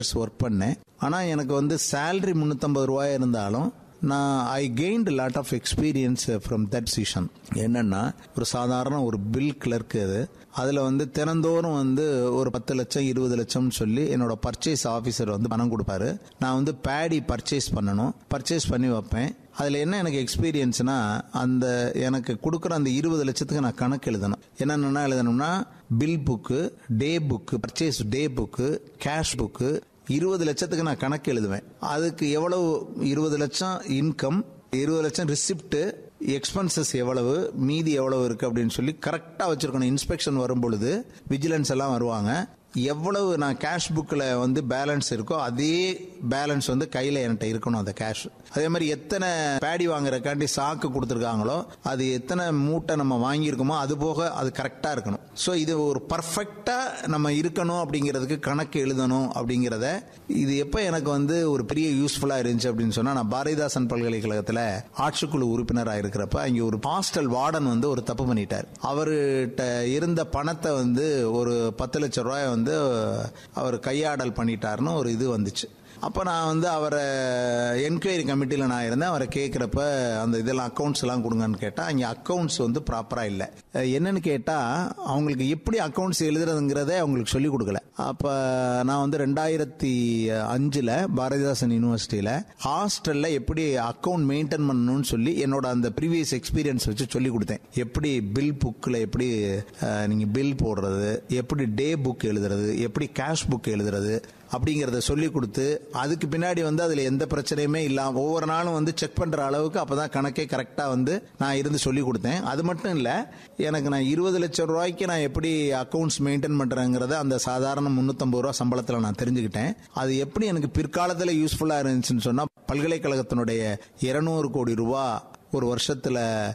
work பண்ணேன் ஆனால் எனக்கு வந்து சேலரி முந்நூற்றம்பது ரூபாய் இருந்தாலும் நான் I gained lot of experience from that season என்னன்னா ஒரு சாதாரண ஒரு பில் கிளர்க் அது அதில் வந்து தினந்தோறும் வந்து ஒரு பத்து லட்சம் இருபது லட்சம்னு சொல்லி என்னோட பர்ச்சேஸ் ஆஃபீஸர் வந்து பணம் கொடுப்பாரு நான் வந்து பேடி பர்ச்சேஸ் பண்ணணும் பர்ச்சேஸ் பண்ணி வைப்பேன் அதில் என்ன எனக்கு எக்ஸ்பீரியன்ஸ்னா அந்த எனக்கு கொடுக்குற அந்த இருபது லட்சத்துக்கு நான் கணக்கு எழுதணும் என்னென்னா எழுதணும்னா bill book day book purchase day book cash book இருபது லட்சத்துக்கு நான் கணக்கு எழுதுவேன் அதுக்கு எவ்வளவு இருபது லட்சம் இன்கம் இருபது லட்சம் ரிசிப்ட் எக்ஸ்பென்சஸ் எவ்வளவு மீதி எவ்வளவு இருக்கு அப்படின்னு சொல்லி கரெக்டாக வச்சிருக்கணும் இன்ஸ்பெக்ஷன் வரும் பொழுது விஜிலன்ஸ் எல்லாம் வருவாங்க எவ்வளவு நான் கேஷ் புக்கில் வந்து பேலன்ஸ் இருக்கோ அதே பேலன்ஸ் வந்து கையில் என்கிட்ட இருக்கணும் அந்த கேஷ் அதே மாதிரி எத்தனை பேடி வாங்குறக்காண்டி சாக்கு கொடுத்துருக்காங்களோ அது எத்தனை மூட்டை நம்ம வாங்கியிருக்கோமோ அது போக அது கரெக்டாக இருக்கணும் ஸோ இது ஒரு பர்ஃபெக்டாக நம்ம இருக்கணும் அப்படிங்கிறதுக்கு கணக்கு எழுதணும் அப்படிங்கிறத இது எப்போ எனக்கு வந்து ஒரு பெரிய யூஸ்ஃபுல்லாக இருந்துச்சு அப்படின்னு சொன்னால் நான் பாரதிதாசன் பல்கலைக்கழகத்தில் ஆட்சிக்குழு உறுப்பினராக இருக்கிறப்ப அங்கே ஒரு ஹாஸ்டல் வார்டன் வந்து ஒரு தப்பு பண்ணிட்டார் அவர்கிட்ட இருந்த பணத்தை வந்து ஒரு பத்து லட்சம் ரூபாய் வந்து அவர் கையாடல் பண்ணிட்டாருன்னு ஒரு இது வந்துச்சு அப்போ நான் வந்து அவரை என்கொயரி கமிட்டியில் நான் இருந்தேன் அவரை கேட்குறப்ப அந்த இதெல்லாம் அக்கௌண்ட்ஸ் எல்லாம் கொடுங்கன்னு கேட்டால் அங்கே அக்கௌண்ட்ஸ் வந்து ப்ராப்பராக இல்லை என்னன்னு கேட்டால் அவங்களுக்கு எப்படி அக்கௌண்ட்ஸ் எழுதுறதுங்கிறதே அவங்களுக்கு சொல்லிக் கொடுக்கல அப்போ நான் வந்து ரெண்டாயிரத்தி அஞ்சில் பாரதிதாசன் யூனிவர்சிட்டியில் ஹாஸ்டலில் எப்படி அக்கௌண்ட் மெயின்டைன் பண்ணணும்னு சொல்லி என்னோட அந்த ப்ரீவியஸ் எக்ஸ்பீரியன்ஸ் வச்சு சொல்லி கொடுத்தேன் எப்படி பில் புக்கில் எப்படி நீங்கள் பில் போடுறது எப்படி டே புக் எழுதுறது எப்படி கேஷ் புக் எழுதுறது அப்படிங்கிறத சொல்லி கொடுத்து அதுக்கு பின்னாடி வந்து அதில் எந்த பிரச்சனையுமே இல்லாமல் ஒவ்வொரு நாளும் வந்து செக் பண்ணுற அளவுக்கு அப்போ தான் கணக்கே கரெக்டாக வந்து நான் இருந்து சொல்லி கொடுத்தேன் அது மட்டும் இல்லை எனக்கு நான் இருபது லட்சம் ரூபாய்க்கு நான் எப்படி அக்கௌண்ட்ஸ் மெயின்டைன் பண்ணுறேங்கிறத அந்த சாதாரண முந்நூற்றம்பது ரூபா சம்பளத்தில் நான் தெரிஞ்சுக்கிட்டேன் அது எப்படி எனக்கு பிற்காலத்தில் யூஸ்ஃபுல்லாக இருந்துச்சுன்னு சொன்னால் பல்கலைக்கழகத்தினுடைய இருநூறு கோடி ரூபா ஒரு வருஷத்தில்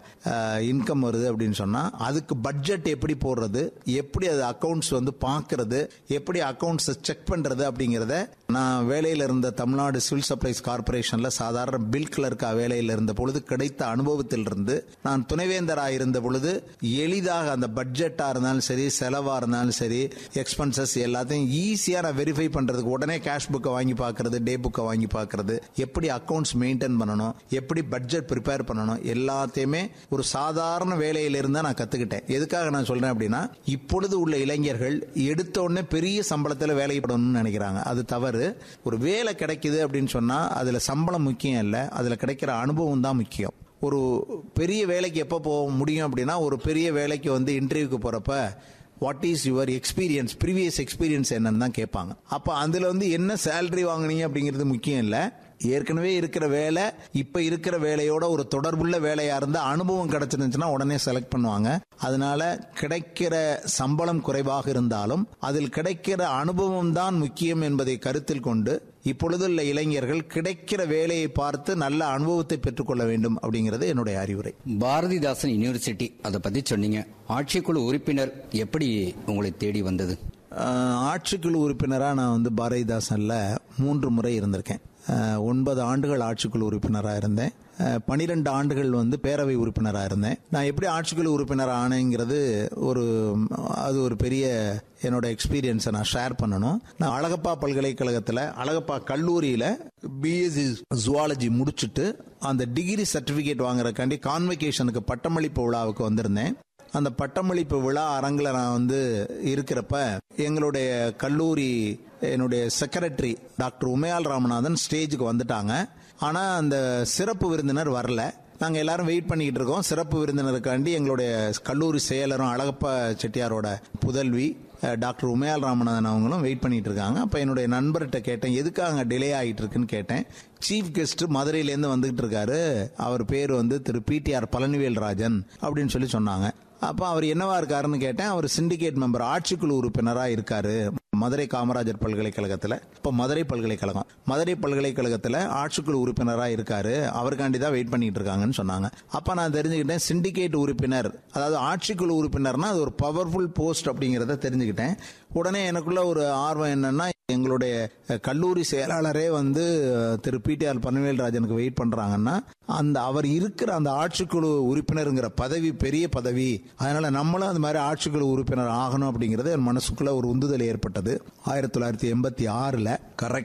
இன்கம் வருது அப்படின்னு சொன்னால் அதுக்கு பட்ஜெட் எப்படி போடுறது எப்படி அது அக்கௌண்ட்ஸ் வந்து பார்க்கறது எப்படி அக்கௌண்ட்ஸை செக் பண்ணுறது அப்படிங்கிறத நான் வேலையில் இருந்த தமிழ்நாடு சிவில் சப்ளைஸ் கார்பரேஷனில் சாதாரண பில் கிளர்க்காக வேலையில் இருந்த பொழுது கிடைத்த அனுபவத்திலிருந்து நான் துணைவேந்தராக இருந்த பொழுது எளிதாக அந்த பட்ஜெட்டாக இருந்தாலும் சரி செலவாக இருந்தாலும் சரி எக்ஸ்பென்சஸ் எல்லாத்தையும் ஈஸியாக நான் வெரிஃபை பண்ணுறதுக்கு உடனே கேஷ் புக்கை வாங்கி பார்க்கறது டே புக்கை வாங்கி பார்க்கறது எப்படி அக்கௌண்ட்ஸ் மெயின்டைன் பண்ணணும் எப்படி பட்ஜெட் ப்ரிப்பேர் பண்ணணும் எல்லாத்தையுமே ஒரு சாதாரண வேலையிலிருந்து நான் கத்துக்கிட்டேன் எதுக்காக நான் சொல்றேன் அப்படின்னா இப்பொழுது உள்ள இளைஞர்கள் எடுத்த உடனே பெரிய சம்பளத்தில் வேலைப்படணும்னு நினைக்கிறாங்க அது தவறு ஒரு வேலை கிடைக்குது அப்படின்னு சொன்னா அதுல சம்பளம் முக்கியம் இல்லை அதுல கிடைக்கிற அனுபவம் தான் முக்கியம் ஒரு பெரிய வேலைக்கு எப்போ போக முடியும் அப்படின்னா ஒரு பெரிய வேலைக்கு வந்து இன்டர்வியூக்கு போறப்ப what is your experience previous experience என்னன்னு தான் கேட்பாங்க அப்போ அதில் வந்து என்ன சேலரி வாங்குனீங்க அப்படிங்கிறது முக்கியம் இல்லை ஏற்கனவே இருக்கிற வேலை இப்ப இருக்கிற வேலையோட ஒரு தொடர்புள்ள வேலையா இருந்தா அனுபவம் கிடைச்சிருந்துச்சுன்னா உடனே செலக்ட் பண்ணுவாங்க அதனால கிடைக்கிற சம்பளம் குறைவாக இருந்தாலும் அதில் கிடைக்கிற அனுபவம் தான் முக்கியம் என்பதை கருத்தில் கொண்டு இப்பொழுதுள்ள இளைஞர்கள் கிடைக்கிற வேலையை பார்த்து நல்ல அனுபவத்தை பெற்றுக்கொள்ள வேண்டும் அப்படிங்கிறது என்னுடைய அறிவுரை பாரதிதாசன் யூனிவர்சிட்டி அதை பத்தி சொன்னீங்க ஆட்சிக்குழு உறுப்பினர் எப்படி உங்களை தேடி வந்தது ஆஹ், ஆட்சிக்குழு உறுப்பினராக நான் வந்து பாரதிதாசன்ல மூன்று முறை இருந்திருக்கேன் ஆஹ், ஒன்பது ஆண்டுகள் ஆட்சிக்குழு உறுப்பினராக இருந்தேன் பனிரெண்டு ஆண்டுகள் வந்து பேரவை உறுப்பினராக இருந்தேன் நான் எப்படி ஆட்சிக்குழு உறுப்பினர் ஆனேங்கிறது ஒரு அது ஒரு பெரிய என்னோட எக்ஸ்பீரியன்ஸை நான் ஷேர் பண்ணணும் நான் அழகப்பா பல்கலைக்கழகத்தில் அழகப்பா கல்லூரியில் பிஎஸ்சி ஜுவாலஜி முடிச்சுட்டு அந்த டிகிரி சர்டிஃபிகேட் வாங்குறதுக்காண்டி கான்வெகேஷனுக்கு பட்டமளிப்பு விழாவுக்கு வந்திருந்தேன் அந்த பட்டமளிப்பு விழா அரங்கில் நான் வந்து இருக்கிறப்ப எங்களுடைய கல்லூரி என்னுடைய செக்ரட்டரி டாக்டர் உமையால் ராமநாதன் ஸ்டேஜுக்கு வந்துட்டாங்க ஆனால் அந்த சிறப்பு விருந்தினர் வரல நாங்கள் எல்லாரும் வெயிட் பண்ணிக்கிட்டு இருக்கோம் சிறப்பு விருந்தினருக்காண்டி எங்களுடைய கல்லூரி செயலரும் அழகப்பா செட்டியாரோட புதல்வி அஹ், டாக்டர் உமையால் ராமநாதன் அவங்களும் வெயிட் பண்ணிட்டு இருக்காங்க அப்போ என்னுடைய நண்பர்கிட்ட கேட்டேன் எதுக்காக அங்கே டிலே ஆகிட்டு இருக்குன்னு கேட்டேன் சீஃப் கெஸ்ட் மதுரையிலேருந்து வந்துகிட்டு இருக்காரு அவர் பேர் வந்து திரு பிடிஆர் பழனிவேல் ராஜன் அப்படின்னு சொல்லி சொன்னாங்க அப்போ அவர் என்னவா இருக்காருன்னு கேட்டேன் அவர் சிண்டிகேட் மெம்பர் ஆட்சிக்குழு உறுப்பினராக இருக்காரு மதுரை காமராஜர் பல்கலைக்கழகத்தில் இப்போ மதுரை பல்கலைக்கழகம் மதுரை பல்கலைக்கழகத்தில் ஆட்சிக்குழு உறுப்பினராக இருக்காரு அவருக்காண்டி தான் வெயிட் பண்ணிட்டு இருக்காங்கன்னு சொன்னாங்க அப்போ நான் தெரிஞ்சுக்கிட்டேன் சிண்டிகேட் உறுப்பினர் அதாவது ஆட்சிக்குழு உறுப்பினர்னா அது ஒரு பவர்ஃபுல் போஸ்ட் அப்படிங்கிறத தெரிஞ்சுக்கிட்டேன் உடனே எனக்குள்ள ஒரு ஆர்வம் என்னன்னா எங்களுடைய அஹ், கல்லூரி செயலாளரே வந்து அஹ், திரு பிடிஆர் பன்னவேல் ராஜனுக்கு வெயிட் பண்றாங்கன்னா அந்த அவர் இருக்கிற அந்த ஆட்சிக்குழு உறுப்பினருங்கிற பதவி பெரிய பதவி அதனால நம்மளும் அந்த மாதிரி ஆட்சிக்குழு உறுப்பினர் ஆகணும் அப்படிங்கிறது என் மனசுக்குள்ள ஒரு உந்துதல் ஏற்பட்டது ஆயிரத்தி தொள்ளாயிரத்தி எண்பத்தி ஆறுல கரெக்ட்